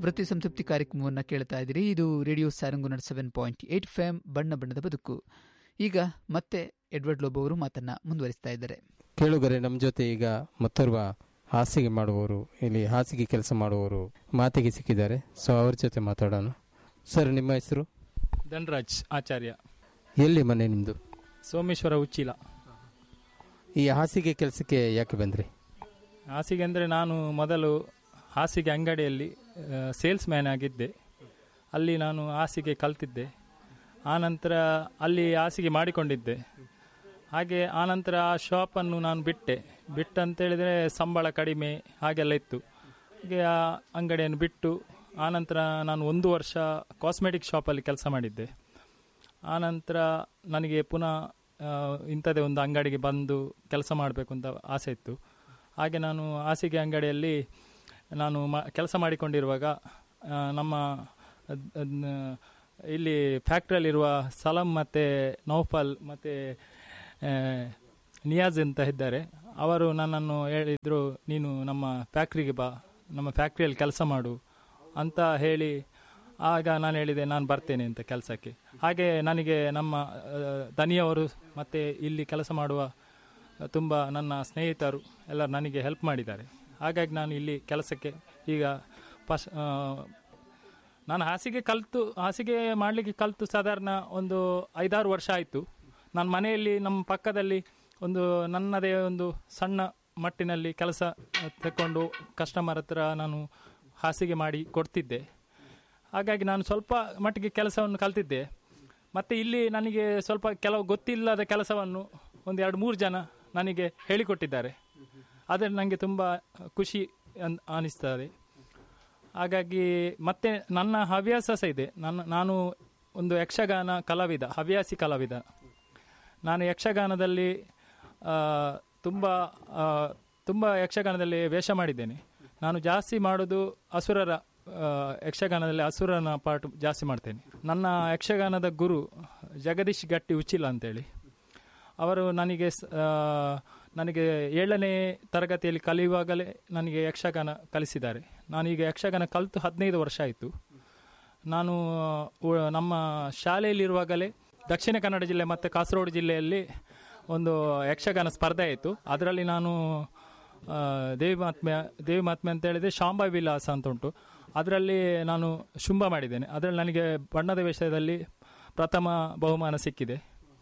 ವೃತ್ತಿ ಸಂತೃಪ್ತಿ ಕಾರ್ಯಕ್ರಮವನ್ನು ಕೇಳ್ತಾ ಇದ್ದೀರಿ ಇದು ರೇಡಿಯೋ ಸಾರಂಗುನಡ್ ಸೆವೆನ್ ಪಾಯಿಂಟ್ ಏಟ್ ಫ್ಯಾಮ್ ಬಣ್ಣ ಬಣ್ಣದ ಬದುಕು ಈಗ ಮತ್ತೆ ಎಡ್ವರ್ಡ್ ಲೋಬ್ ಅವರು ಮಾತನ್ನ ಮುಂದುವರಿಸ್ತಾ ಇದ್ದಾರೆ ಕೇಳುಗರೆ ನಮ್ಮ ಜೊತೆ ಈಗ ಮತ್ತೋರ್ವ ಹಾಸಿಗೆ ಮಾಡುವವರು ಇಲ್ಲಿ ಹಾಸಿಗೆ ಕೆಲಸ ಮಾಡುವವರು ಮಾತಿಗೆ ಸಿಕ್ಕಿದ್ದಾರೆ ಸೊ ಅವ್ರ ಜೊತೆ ಮಾತಾಡೋಣ ಸರ್ ನಿಮ್ಮ ಹೆಸರು ಧನ್ರಾಜ್ ಆಚಾರ್ಯ ಎಲ್ಲಿ ಮನೆ ನಿಮ್ಮದು ಸೋಮೇಶ್ವರ ಉಚ್ಚಿಲ ಈ ಹಾಸಿಗೆ ಕೆಲಸಕ್ಕೆ ಯಾಕೆ ಬಂದ್ರಿ ಹಾಸಿಗೆ ಅಂದರೆ ನಾನು ಮೊದಲು ಹಾಸಿಗೆ ಅಂಗಡಿಯಲ್ಲಿ ಸೇಲ್ಸ್ ಮ್ಯಾನ್ ಆಗಿದ್ದೆ ಅಲ್ಲಿ ನಾನು ಹಾಸಿಗೆ ಕಲ್ತಿದ್ದೆ ಆನಂತರ ಅಲ್ಲಿ ಹಾಸಿಗೆ ಮಾಡಿಕೊಂಡಿದ್ದೆ ಹಾಗೆ ಆನಂತರ ಆ ಶಾಪನ್ನು ನಾನು ಬಿಟ್ಟೆ ಬಿಟ್ಟಂತೇಳಿದರೆ ಸಂಬಳ ಕಡಿಮೆ ಹಾಗೆಲ್ಲ ಇತ್ತು ಹಾಗೆ ಆ ಅಂಗಡಿಯನ್ನು ಬಿಟ್ಟು ಆನಂತರ ನಾನು ಒಂದು ವರ್ಷ ಕಾಸ್ಮೆಟಿಕ್ ಶಾಪಲ್ಲಿ ಕೆಲಸ ಮಾಡಿದ್ದೆ ಆನಂತರ ನನಗೆ ಪುನಃ ಆ, ಇಂಥದ್ದೇ ಒಂದು ಅಂಗಡಿಗೆ ಬಂದು ಕೆಲಸ ಮಾಡಬೇಕು ಅಂತ ಆಸೆ ಇತ್ತು ಹಾಗೆ ನಾನು ಹಾಸಿಗೆ ಅಂಗಡಿಯಲ್ಲಿ ನಾನು ಮ ಕೆಲಸ ಮಾಡಿಕೊಂಡಿರುವಾಗ ಆ, ನಮ್ಮ ಅದ್- ಅದ್ನ ಇಲ್ಲಿ ಫ್ಯಾಕ್ಟ್ರಿಯಲ್ಲಿರುವ ಸಲಂ ಮತ್ತು ನೌಫಲ್ ಮತ್ತು ನಿಯಾಜ್ ಅಂತ ಇದ್ದಾರೆ ಅವರು ನನ್ನನ್ನು ಹೇಳಿದರು ನೀನು ನಮ್ಮ ಫ್ಯಾಕ್ಟ್ರಿಗೆ ಬಾ ನಮ್ಮ ಫ್ಯಾಕ್ಟ್ರಿಯಲ್ಲಿ ಕೆಲಸ ಮಾಡು ಅಂತ ಹೇಳಿ ಆಗ ನಾನು ಹೇಳಿದೆ ನಾನು ಬರ್ತೇನೆ ಅಂತ ಕೆಲಸಕ್ಕೆ ಹಾಗೆ ನನಗೆ ನಮ್ಮ ಆ, ದನಿಯವರು ಮತ್ತು ಇಲ್ಲಿ ಕೆಲಸ ಮಾಡುವ ತುಂಬ ನನ್ನ ಸ್ನೇಹಿತರು ಎಲ್ಲರೂ ನನಗೆ ಹೆಲ್ಪ್ ಮಾಡಿದ್ದಾರೆ ಹಾಗಾಗಿ ನಾನು ಇಲ್ಲಿ ಕೆಲಸಕ್ಕೆ ಈಗ ಫಸ್ಟ್ ನಾನು ಹಾಸಿಗೆ ಕಲಿತು ಹಾಸಿಗೆ ಮಾಡಲಿಕ್ಕೆ ಕಲಿತು ಸಾಧಾರಣ ಒಂದು ಐದಾರು ವರ್ಷ ಆಯಿತು ನಾನು ಮನೆಯಲ್ಲಿ ನಮ್ಮ ಪಕ್ಕದಲ್ಲಿ ಒಂದು ನನ್ನದೇ ಒಂದು ಸಣ್ಣ ಮಟ್ಟಿನಲ್ಲಿ ಕೆಲಸ ತಗೊಂಡು ಕಸ್ಟಮರ್ ಹತ್ರ ನಾನು ಹಾಸಿಗೆ ಮಾಡಿ ಕೊಡ್ತಿದ್ದೆ ಹಾಗಾಗಿ ನಾನು ಸ್ವಲ್ಪ ಮಟ್ಟಿಗೆ ಕೆಲಸವನ್ನು ಕಲ್ತಿದ್ದೆ ಮತ್ತು ಇಲ್ಲಿ ನನಗೆ ಸ್ವಲ್ಪ ಕೆಲವು ಗೊತ್ತಿಲ್ಲದ ಕೆಲಸವನ್ನು ಒಂದು ಎರಡು ಮೂರು ಜನ ನನಗೆ ಹೇಳಿಕೊಟ್ಟಿದ್ದಾರೆ ಅದರಲ್ಲಿ ನನಗೆ ತುಂಬ ಖುಷಿ ಅನ್ ಅನಿಸ್ತದೆ ಹಾಗಾಗಿ ಮತ್ತೆ ನನ್ನ ಹವ್ಯಾಸ ಸಹ ಇದೆ ನನ್ನ ನಾನು ಒಂದು ಯಕ್ಷಗಾನ ಕಲಾವಿದ ಹವ್ಯಾಸಿ ಕಲಾವಿದ ನಾನು ಯಕ್ಷಗಾನದಲ್ಲಿ ಆ, ತುಂಬ ಆ, ತುಂಬ ಯಕ್ಷಗಾನದಲ್ಲಿ ವೇಷ ಮಾಡಿದ್ದೇನೆ ನಾನು ಜಾಸ್ತಿ ಮಾಡೋದು ಅಸುರರ ಆ, ಯಕ್ಷಗಾನದಲ್ಲಿ ಅಸುರನ ಪಾರ್ಟ್ ಜಾಸ್ತಿ ಮಾಡ್ತೇನೆ ನನ್ನ ಯಕ್ಷಗಾನದ ಗುರು ಜಗದೀಶ್ ಗಟ್ಟಿ ಉಚ್ಚಿಲ ಅಂತೇಳಿ ಅವರು ನನಗೆ ಸ- ಆ, ನನಗೆ ಏಳನೇ ತರಗತಿಯಲ್ಲಿ ಕಲಿಯುವಾಗಲೇ ನನಗೆ ಯಕ್ಷಗಾನ ಕಲಿಸಿದ್ದಾರೆ ನಾನೀಗ ಯಕ್ಷಗಾನ ಕಲಿತು ಹದಿನೈದು ವರ್ಷ ಆಯಿತು ನಾನು ಉ- ನಮ್ಮ ಶಾಲೆಯಲ್ಲಿರುವಾಗಲೇ ದಕ್ಷಿಣ ಕನ್ನಡ ಜಿಲ್ಲೆ ಮತ್ತು ಕಾಸರಗೋಡು ಜಿಲ್ಲೆಯಲ್ಲಿ ಒಂದು ಯಕ್ಷಗಾನ ಸ್ಪರ್ಧೆ ಆಯಿತು ಅದರಲ್ಲಿ ನಾನು ಆ, ದೇವಿ ಮಹಾತ್ಮ್ಯ ದೇವಿ ಮಹಾತ್ಮ್ಯ ಅಂತ ಹೇಳಿದ್ರೆ ಶಾಂಬಾ ವಿಲಾಸ ಅಂತ ಉಂಟು ಅದರಲ್ಲಿ ನಾನು ಶುಂಭ ಮಾಡಿದ್ದೇನೆ ಅದರಲ್ಲಿ ನನಗೆ ಬಣ್ಣದ ವೇಷದಲ್ಲಿ ಪ್ರಥಮ ಬಹುಮಾನ ಸಿಕ್ಕಿದೆ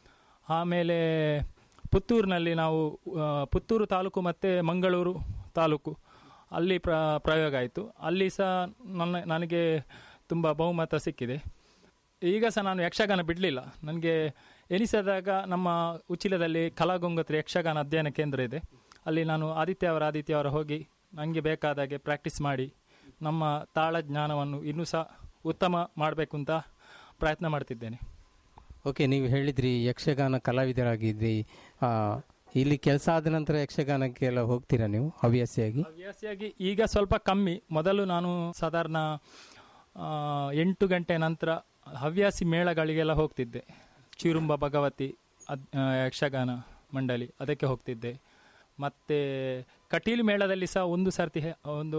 ಆಮೇಲೆ ಪುತ್ತೂರಿನಲ್ಲಿ ನಾವು ಆ, ಪುತ್ತೂರು ತಾಲೂಕು ಮತ್ತು ಮಂಗಳೂರು ತಾಲೂಕು ಅಲ್ಲಿ ಪ್ರ ಪ್ರಯೋಗ ಆಯಿತು ಅಲ್ಲಿ ಸಹ ನನ್ನ ನನಗೆ ತುಂಬ ಬಹುಮತ ಸಿಕ್ಕಿದೆ ಈಗ ಸಹ ನಾನು ಯಕ್ಷಗಾನ ಬಿಡಲಿಲ್ಲ ನನಗೆ ಎನಿಸಿದಾಗ ನಮ್ಮ ಉಚ್ಚಿಲದಲ್ಲಿ ಕಲಾಗಂಗೋತ್ರಿ ಯಕ್ಷಗಾನ ಅಧ್ಯಯನ ಕೇಂದ್ರ ಇದೆ ಅಲ್ಲಿ ನಾನು ಆದಿತ್ಯವಾರ ಆದಿತ್ಯವಾರ ಹೋಗಿ ನನಗೆ ಬೇಕಾದಾಗೆ ಪ್ರಾಕ್ಟೀಸ್ ಮಾಡಿ ನಮ್ಮ ತಾಳ ಜ್ಞಾನವನ್ನು ಇನ್ನೂ ಸಹ ಉತ್ತಮ ಮಾಡಬೇಕು ಅಂತ ಪ್ರಯತ್ನ ಮಾಡ್ತಿದ್ದೇನೆ ಓಕೆ ನೀವು ಹೇಳಿದ್ರಿ ಯಕ್ಷಗಾನ ಕಲಾವಿದರಾಗಿದ್ರಿ ಆ, ಇಲ್ಲಿ ಕೆಲಸ ಆದ ನಂತರ ಯಕ್ಷಗಾನಕ್ಕೆಲ್ಲ ಹೋಗ್ತೀರಾ ನೀವು ಹವ್ಯಾಸಿಯಾಗಿ ಹವ್ಯಾಸಿಯಾಗಿ ಈಗ ಸ್ವಲ್ಪ ಕಮ್ಮಿ ಮೊದಲು ನಾನು ಸಾಧಾರಣ ಆ, ಎಂಟು ಗಂಟೆ ನಂತರ ಹವ್ಯಾಸಿ ಮೇಳಗಳಿಗೆಲ್ಲ ಹೋಗ್ತಿದ್ದೆ ಚಿರುಂಬ ಭಗವತಿ ಅದ್ ಆ, ಯಕ್ಷಗಾನ ಮಂಡಳಿ ಅದಕ್ಕೆ ಹೋಗ್ತಿದ್ದೆ ಮತ್ತು ಕಟೀಲು ಮೇಳದಲ್ಲಿ ಸಹ ಒಂದು ಸರ್ತಿ ಹೆ- ಒಂದು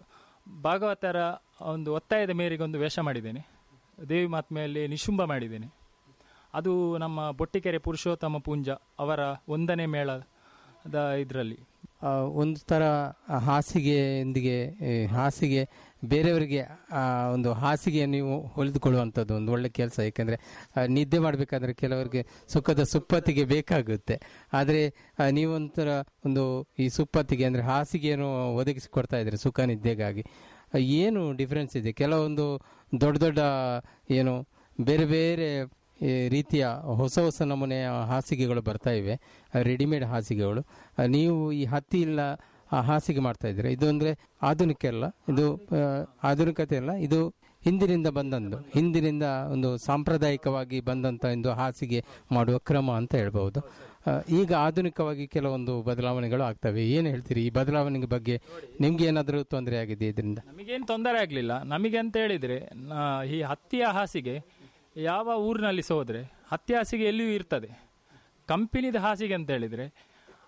ಭಾಗವತರ ಒಂದು ಒತ್ತಾಯದ ಮೇರೆಗೆ ಒಂದು ವೇಷ ಮಾಡಿದ್ದೇನೆ ದೇವಿ ಮಾತ್ಮೆಯಲ್ಲಿ ನಿಶುಂಬ ಮಾಡಿದ್ದೇನೆ ಅದು ನಮ್ಮ ಬೊಟ್ಟಿಕೆರೆ ಪುರುಷೋತ್ತಮ ಪೂಂಜ ಅವರ ಒಂದನೇ ಮೇಳದ ಇದರಲ್ಲಿ ಆ, ಒಂದು ಥರ ಹಾಸಿಗೆಯೊಂದಿಗೆ ಈ ಹಾಸಿಗೆ ಬೇರೆಯವರಿಗೆ ಆ, ಒಂದು ಹಾಸಿಗೆ ನೀವು ಹೊಲಿದುಕೊಳ್ಳುವಂಥದ್ದು ಒಂದು ಒಳ್ಳೆ ಕೆಲಸ ಏಕೆಂದರೆ ನಿದ್ದೆ ಮಾಡಬೇಕಾದ್ರೆ ಕೆಲವರಿಗೆ ಸುಖದ ಸುಪ್ಪತ್ತಿಗೆ ಬೇಕಾಗುತ್ತೆ ಆದರೆ ನೀವು ಒಂಥರ ಒಂದು ಈ ಸುಪ್ಪತ್ತಿಗೆ ಅಂದರೆ ಹಾಸಿಗೆಯನ್ನು ಒದಗಿಸಿಕೊಡ್ತಾ ಇದ್ದೀರಿ ಸುಖ ನಿದ್ದೆಗಾಗಿ ಆ, ಏನು ಡಿಫ್ರೆನ್ಸ್ ಇದೆ ಕೆಲವೊಂದು ದೊಡ್ಡ ದೊಡ್ಡ ಏನು ಬೇರೆ ಬೇರೆ ಈ ರೀತಿಯ ಹೊಸ ಹೊಸ ನಮೂನೆಯ ಹಾಸಿಗೆಗಳು ಬರ್ತಾ ಇವೆ ರೆಡಿಮೇಡ್ ಹಾಸಿಗೆಗಳು ಆ, ನೀವು ಈ ಹತ್ತಿ ಇಲ್ಲ ಆ ಹಾಸಿಗೆ ಮಾಡ್ತಾ ಇದ್ದೀರಾ ಇದು ಅಂದ್ರೆ ಆಧುನಿಕ ಅಲ್ಲ ಇದು ಆ, ಆಧುನಿಕತೆ ಅಲ್ಲ ಇದು ಹಿಂದಿನಿಂದ ಬಂದಂದು ಹಿಂದಿನಿಂದ ಒಂದು ಸಾಂಪ್ರದಾಯಿಕವಾಗಿ ಬಂದಂತ ಒಂದು ಹಾಸಿಗೆ ಮಾಡುವ ಕ್ರಮ ಅಂತ ಹೇಳ್ಬಹುದು ಆ, ಈಗ ಆಧುನಿಕವಾಗಿ ಕೆಲವೊಂದು ಬದಲಾವಣೆಗಳು ಆಗ್ತವೆ ಏನು ಹೇಳ್ತೀರಿ ಈ ಬದಲಾವಣೆ ಬಗ್ಗೆ ನಿಮ್ಗೆ ಏನಾದರೂ ತೊಂದರೆ ಆಗಿದೆ ಇದರಿಂದ ನಮಗೇನು ತೊಂದರೆ ಆಗಲಿಲ್ಲ ನಮಗೆ ಅಂತ ಹೇಳಿದ್ರೆ ನಾ- ಈ ಹತ್ತಿಯ ಹಾಸಿಗೆ ಯಾವ ಊರಿನಲ್ಲಿ ಸಹ ಹೋದ್ರೆ ಹತ್ತಿ ಹಾಸಿಗೆ ಎಲ್ಲಿಯೂ ಇರ್ತದೆ ಕಂಪನಿದ ಹಾಸಿಗೆ ಅಂತ ಹೇಳಿದ್ರೆ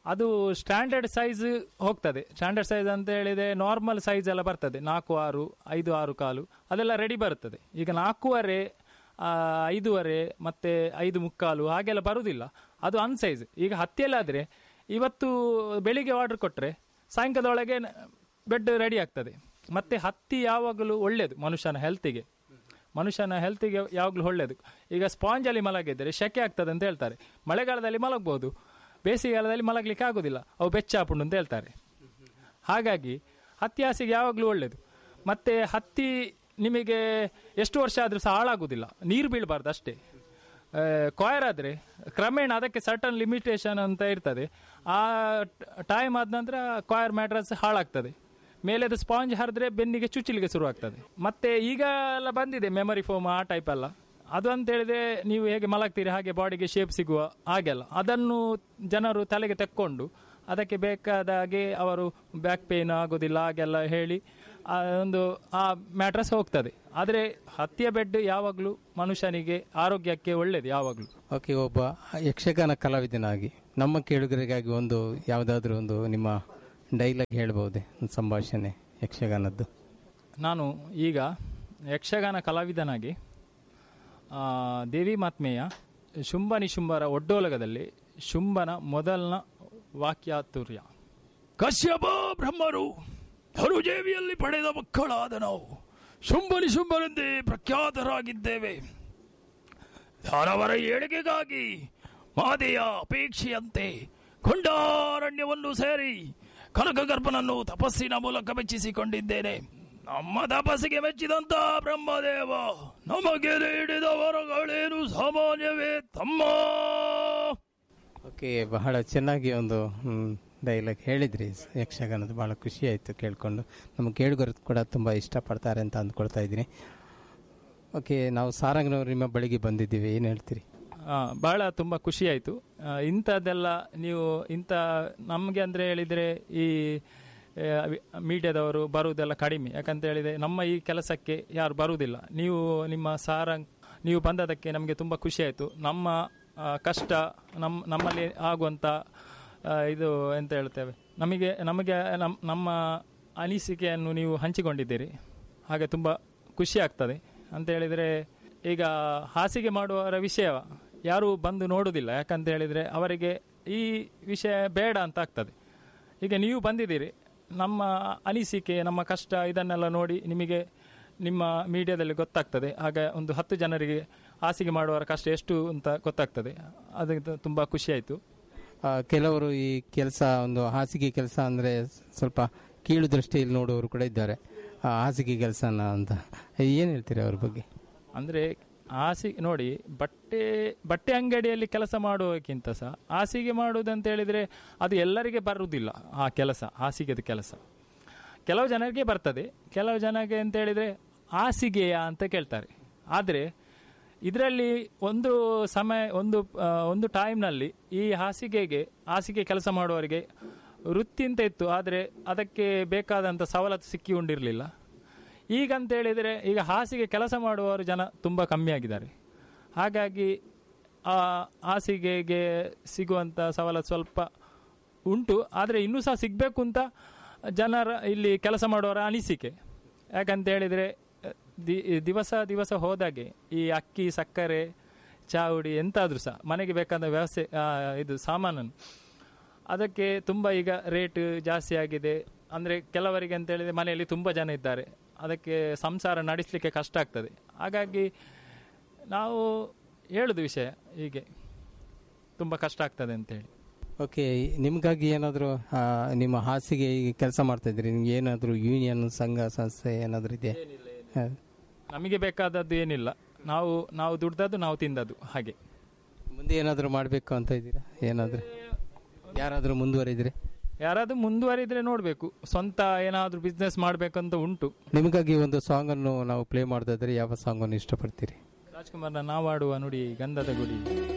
ಅದು ಸ್ಟ್ಯಾಂಡರ್ಡ್ ಸೈಜ್ ಹೋಗ್ತದೆ ಸ್ಟ್ಯಾಂಡರ್ಡ್ ಸೈಜ್ ಅಂತ ಹೇಳಿದ್ರೆ ನಾರ್ಮಲ್ ಸೈಜ್ ಎಲ್ಲ ಬರ್ತದೆ ನಾಲ್ಕು ಆರು ಐದು ಆರು ಕಾಲು ಅದೆಲ್ಲ ರೆಡಿ ಬರ್ತದೆ ಈಗ ನಾಲ್ಕೂವರೆ ಆ, ಐದೂವರೆ ಮತ್ತೆ ಐದು ಮುಕ್ಕಾಲು ಹಾಗೆಲ್ಲ ಬರುವುದಿಲ್ಲ ಅದು ಅನ್ ಸೈಜ್ ಈಗ ಹತ್ತಿಯಲ್ಲಾದರೆ ಇವತ್ತು ಬೆಳಿಗ್ಗೆ ಆರ್ಡರ್ ಕೊಟ್ಟರೆ ಸಾಯಂಕಾಲದೊಳಗೆ ಬೆಡ್ ರೆಡಿ ಆಗ್ತದೆ ಮತ್ತೆ ಹತ್ತಿ ಯಾವಾಗಲೂ ಒಳ್ಳೆಯದು ಮನುಷ್ಯನ ಹೆಲ್ತಿಗೆ ಮನುಷ್ಯನ ಹೆಲ್ತಿಗೆ ಯಾವಾಗಲೂ ಒಳ್ಳೆಯದು ಈಗ ಸ್ಪಾಂಜಲ್ಲಿ ಮಲಗಿದ್ರೆ ಶೆಕೆ ಆಗ್ತದೆ ಅಂತ ಹೇಳ್ತಾರೆ ಮಳೆಗಾಲದಲ್ಲಿ ಮಲಗ್ಬೋದು ಬೇಸಿಗೆಗಾಲದಲ್ಲಿ ಮಲಗಲಿಕ್ಕೆ ಆಗೋದಿಲ್ಲ ಅವು ಬೆಚ್ಚಾಪುಂಡು ಅಂತ ಹೇಳ್ತಾರೆ ಹಾಗಾಗಿ ಹತ್ತಿ ಹಾಸಿಗೆ ಯಾವಾಗಲೂ ಒಳ್ಳೆಯದು ಮತ್ತೆ ಹತ್ತಿ ನಿಮಗೆ ಎಷ್ಟು ವರ್ಷ ಆದರೂ ಸಹ ಹಾಳಾಗುವುದಿಲ್ಲ ನೀರು ಬೀಳಬಾರ್ದು ಅಷ್ಟೇ ಕಾಯರ್ ಆದರೆ ಕ್ರಮೇಣ ಅದಕ್ಕೆ ಸರ್ಟನ್ ಲಿಮಿಟೇಷನ್ ಅಂತ ಇರ್ತದೆ ಆ ಟೈಮ್ ಆದ ನಂತರ ಕಾಯರ್ ಮ್ಯಾಟ್ರಸ್ ಹಾಳಾಗ್ತದೆ ಮೇಲೆ ಅದು ಸ್ಪಾಂಜ್ ಹರಿದ್ರೆ ಬೆನ್ನಿಗೆ ಚುಚ್ಚಲಿಕ್ಕೆ ಶುರು ಆಗ್ತದೆ ಮತ್ತೆ ಈಗ ಎಲ್ಲ ಬಂದಿದೆ ಮೆಮರಿ ಫೋಮ್ ಆ ಟೈಪ್ ಎಲ್ಲ ಅದು ಅಂತ ಹೇಳಿದ್ರೆ ನೀವು ಹೇಗೆ ಮಲಗ್ತೀರಿ ಹಾಗೆ ಬಾಡಿಗೆ ಶೇಪ್ ಸಿಗುವ ಹಾಗೆಲ್ಲ ಅದನ್ನು ಜನರು ತಲೆಗೆ ತೆಕ್ಕೊಂಡು ಅದಕ್ಕೆ ಬೇಕಾದ ಹಾಗೆ ಅವರು ಬ್ಯಾಕ್ ಪೇನ್ ಆಗೋದಿಲ್ಲ ಹಾಗೆಲ್ಲ ಹೇಳಿ ಆ ಒಂದು ಆ ಮ್ಯಾಟ್ರಸ್ ಹೋಗ್ತದೆ ಆದರೆ ಹತ್ತಿಯ ಬೆಡ್ ಯಾವಾಗಲೂ ಮನುಷ್ಯನಿಗೆ ಆರೋಗ್ಯಕ್ಕೆ ಒಳ್ಳೆಯದು ಯಾವಾಗಲೂ ಓಕೆ ಒಬ್ಬ ಯಕ್ಷಗಾನ ಕಲಾವಿದನಾಗಿ ನಮ್ಮ ಕೇಳುಗರಿಗಾಗಿ ಒಂದು ಯಾವುದಾದ್ರೂ ಒಂದು ನಿಮ್ಮ ಡೈಲಾಗ್ ಹೇಳ್ಬೋದೆ ಒಂದು ಸಂಭಾಷಣೆ ಯಕ್ಷಗಾನದ್ದು ನಾನು ಈಗ ಯಕ್ಷಗಾನ ಕಲಾವಿದನಾಗಿ ಆ, ದೇವಿ ಮಾತ್ಮೆಯ ಶುಂಭ ನಿಶುಂಭರ ಒಡ್ಡೋಲಗದಲ್ಲಿ ಶುಂಭನ ಮೊದಲನ ವಾಕ್ಯಾತುರ್ಯ ಕಶ್ಯಪ ಬ್ರಹ್ಮರು ಧನುಜೇವಿಯಲ್ಲಿ ಪಡೆದ ಮಕ್ಕಳಾದ ನಾವು ಶುಂಭನಿ ಶುಂಭನೆಂದೇ ಪ್ರಖ್ಯಾತರಾಗಿದ್ದೇವೆ ದಾನವರ ಏಳಿಗೆಗಾಗಿ ಮಾದೆಯ ಅಪೇಕ್ಷೆಯಂತೆ ಕೊಂಡಾರಣ್ಯವನ್ನು ಸೇರಿ ಕನಕಗರ್ಭನನ್ನು ತಪಸ್ಸಿನ ಮೂಲಕ ಮೆಚ್ಚಿಸಿಕೊಂಡಿದ್ದೇನೆ ನಮ್ಮ ತಪಸ್ಸಿಗೆ ಮೆಚ್ಚಿದಂತ ಬ್ರಹ್ಮದೇವ ನಮಗೆ ನೀಡಿದ ವರಗಳೇನು ಸಾಮಾನ್ಯವೇ ತಮ್ಮ ಓಕೆ ಬಹಳ ಚೆನ್ನಾಗಿ ಒಂದು ಡೈಲಾಗ್ ಹೇಳಿದ್ರಿ ಯಕ್ಷಗಾನದ ಬಹಳ ಖುಷಿ ಆಯಿತು ಕೇಳಿಕೊಂಡು ನಮ್ಮ ಕೇಳುಗರು ಕೂಡ ತುಂಬ ಇಷ್ಟಪಡ್ತಾರೆ ಅಂತ ಅಂದ್ಕೊಳ್ತಾ ಇದ್ದೀನಿ ಓಕೆ ನಾವು ಸಾರಂಗನವರು ನಿಮ್ಮ ಬಳಿಗೆ ಬಂದಿದ್ದೀವಿ ಏನು ಹೇಳ್ತೀರಿ ಆ, ಬಹಳ ತುಂಬ ಖುಷಿ ಆಯಿತು ಇಂಥದ್ದೆಲ್ಲ ನೀವು ಇಂಥ ನಮಗೆ ಅಂದರೆ ಹೇಳಿದರೆ ಈ ಮೀಡಿಯಾದವರು ಬರುವುದೆಲ್ಲ ಕಡಿಮೆ ಯಾಕಂತ ಹೇಳಿದರೆ ನಮ್ಮ ಈ ಕೆಲಸಕ್ಕೆ ಯಾರು ಬರುವುದಿಲ್ಲ ನೀವು ನಿಮ್ಮ ಸಾರಂಗ್ ನೀವು ಬಂದದಕ್ಕೆ ನಮಗೆ ತುಂಬ ಖುಷಿ ಆಯಿತು ನಮ್ಮ ಆ, ಕಷ್ಟ ನಮ್ಮ ನಮ್ಮಲ್ಲಿ ಆಗುವಂಥ ಆ, ಇದು ಎಂತ ಹೇಳ್ತೇವೆ ನಮಗೆ ನಮಗೆ ನಮ್ಮ ನಮ್ಮ ಅನಿಸಿಕೆಯನ್ನು ನೀವು ಹಂಚಿಕೊಂಡಿದ್ದೀರಿ ಹಾಗೆ ತುಂಬ ಖುಷಿ ಆಗ್ತದೆ ಅಂತ ಹೇಳಿದರೆ ಈಗ ಹಾಸಿಗೆ ಮಾಡುವವರ ವಿಷಯ ಯಾರೂ ಬಂದು ನೋಡುವುದಿಲ್ಲ ಯಾಕಂತ ಹೇಳಿದರೆ ಅವರಿಗೆ ಈ ವಿಷಯ ಬೇಡ ಅಂತ ಆಗ್ತದೆ ಈಗ ನೀವು ಬಂದಿದ್ದೀರಿ ನಮ್ಮ ಅನಿಸಿಕೆ ನಮ್ಮ ಕಷ್ಟ ಇದನ್ನೆಲ್ಲ ನೋಡಿ ನಿಮಗೆ ನಿಮ್ಮ ಮೀಡಿಯಾದಲ್ಲಿ ಗೊತ್ತಾಗ್ತದೆ ಆಗ ಒಂದು ಹತ್ತು ಜನರಿಗೆ ಹಾಸಿಗೆ ಮಾಡುವವರ ಕಷ್ಟ ಎಷ್ಟು ಅಂತ ಗೊತ್ತಾಗ್ತದೆ ಅದಕ್ಕೆ ತುಂಬ ಖುಷಿ ಆಯಿತು ಆ, ಕೆಲವರು ಈ ಕೆಲಸ ಒಂದು ಹಾಸಿಗೆ ಕೆಲಸ ಅಂದರೆ ಸ್ವಲ್ಪ ಕೀಳು ದೃಷ್ಟಿಯಲ್ಲಿ ನೋಡುವವರು ಕೂಡ ಇದ್ದಾರೆ ಆ, ಹಾಸಿಗೆ ಕೆಲಸನ ಅಂತ ಏನು ಹೇಳ್ತೀರಿ ಅವ್ರ ಬಗ್ಗೆ ಅಂದರೆ ಹಾಸಿಗೆ ನೋಡಿ ಬಟ್ಟೆ ಬಟ್ಟೆ ಅಂಗಡಿಯಲ್ಲಿ ಕೆಲಸ ಮಾಡುವಕ್ಕಿಂತ ಸಹ ಹಾಸಿಗೆ ಮಾಡುವುದಂತ ಹೇಳಿದರೆ ಅದು ಎಲ್ಲರಿಗೆ ಬರುವುದಿಲ್ಲ ಆ ಕೆಲಸ ಹಾಸಿಗೆದ ಕೆಲಸ ಕೆಲವು ಜನರಿಗೆ ಬರ್ತದೆ ಕೆಲವು ಜನಕ್ಕೆ ಅಂತ ಹೇಳಿದರೆ ಹಾಸಿಗೆಯಾ ಅಂತ ಕೇಳ್ತಾರೆ ಆದರೆ ಇದರಲ್ಲಿ ಒಂದು ಸಮಯ ಒಂದು ಆ, ಒಂದು ಟೈಮ್ನಲ್ಲಿ ಈ ಹಾಸಿಗೆಗೆ ಹಾಸಿಗೆ ಕೆಲಸ ಮಾಡುವವರಿಗೆ ವೃತ್ತಿ ಅಂತ ಇತ್ತು ಆದರೆ ಅದಕ್ಕೆ ಬೇಕಾದಂಥ ಸವಲತ್ತು ಸಿಕ್ಕಿ ಉಂಡಿರಲಿಲ್ಲ ಈಗ ಅಂತ ಹೇಳಿದರೆ ಈಗ ಹಾಸಿಗೆ ಕೆಲಸ ಮಾಡುವವರು ಜನ ತುಂಬ ಕಮ್ಮಿ ಆಗಿದ್ದಾರೆ ಹಾಗಾಗಿ ಆ ಹಾಸಿಗೆಗೆ ಸಿಗುವಂಥ ಸವಲತ್ತು ಸ್ವಲ್ಪ ಉಂಟು ಆದರೆ ಇನ್ನೂ ಸಹ ಸಿಗಬೇಕು ಅಂತ ಜನರ ಇಲ್ಲಿ ಕೆಲಸ ಮಾಡುವವರ ಅನಿಸಿಕೆ ಯಾಕಂತ ಹೇಳಿದರೆ ದಿ- ದಿವಸ ದಿವಸ ಹೋದಾಗೆ ಈ ಅಕ್ಕಿ ಸಕ್ಕರೆ ಚಾವುಡಿ ಎಂತಾದರೂ ಸಹ ಮನೆಗೆ ಬೇಕಾದ ವ್ಯವಸ್ಥೆ ಆ, ಇದು ಸಾಮಾನನ್ನು ಅದಕ್ಕೆ ತುಂಬ ಈಗ ರೇಟ್ ಜಾಸ್ತಿ ಆಗಿದೆ ಅಂದರೆ ಕೆಲವರಿಗೆ ಅಂತ ಹೇಳಿದರೆ ಮನೆಯಲ್ಲಿ ತುಂಬ ಜನ ಇದ್ದಾರೆ ಅದಕ್ಕೆ ಸಂಸಾರ ನಡೆಸಲಿಕ್ಕೆ ಕಷ್ಟ ಆಗ್ತದೆ ಹಾಗಾಗಿ ನಾವು ಹೇಳುದು ವಿಷಯ ಹೀಗೆ ತುಂಬ ಕಷ್ಟ ಆಗ್ತದೆ ಅಂತೇಳಿ ಓಕೆ ನಿಮಗಾಗಿ ಏನಾದರೂ ನಿಮ್ಮ ಹಾಸಿಗೆ ಕೆಲಸ ಮಾಡ್ತಾ ಇದ್ರಿ ನಿಮ್ಗೆ ಏನಾದರೂ ಯೂನಿಯನ್ ಸಂಘ ಸಂಸ್ಥೆ ಏನಾದರೂ ಇದೆಯಾ ಹಾ. ನಮಗೆ ಬೇಕಾದದ್ದು ಏನಿಲ್ಲ ನಾವು ನಾವು ದುಡ್ದದ್ದು ನಾವು ತಿಂದದ್ದು ಹಾಗೆ ಮುಂದೆ ಏನಾದರೂ ಮಾಡಬೇಕು ಅಂತ ಇದ್ದೀರಾ ಏನಾದರೂ ಯಾರಾದರೂ ಮುಂದುವರಿದ್ರೆ ಯಾರಾದ್ರೂ ಮುಂದುವರಿದ್ರೆ ನೋಡಬೇಕು ಸ್ವಂತ ಏನಾದರೂ ಬಿಸ್ನೆಸ್ ಮಾಡಬೇಕಂತ ಉಂಟು ನಿಮಗಾಗಿ ಒಂದು ಸಾಂಗನ್ನು ನಾವು ಪ್ಲೇ ಮಾಡ್ತಾ ಇದ್ರೆ ಯಾವ ಸಾಂಗನ್ನು ಇಷ್ಟಪಡ್ತೀರಿ ರಾಜ್ಕುಮಾರ್ನ ನಾವಾಡುವ ನುಡಿ ಗಂಧದ ಗುಡಿ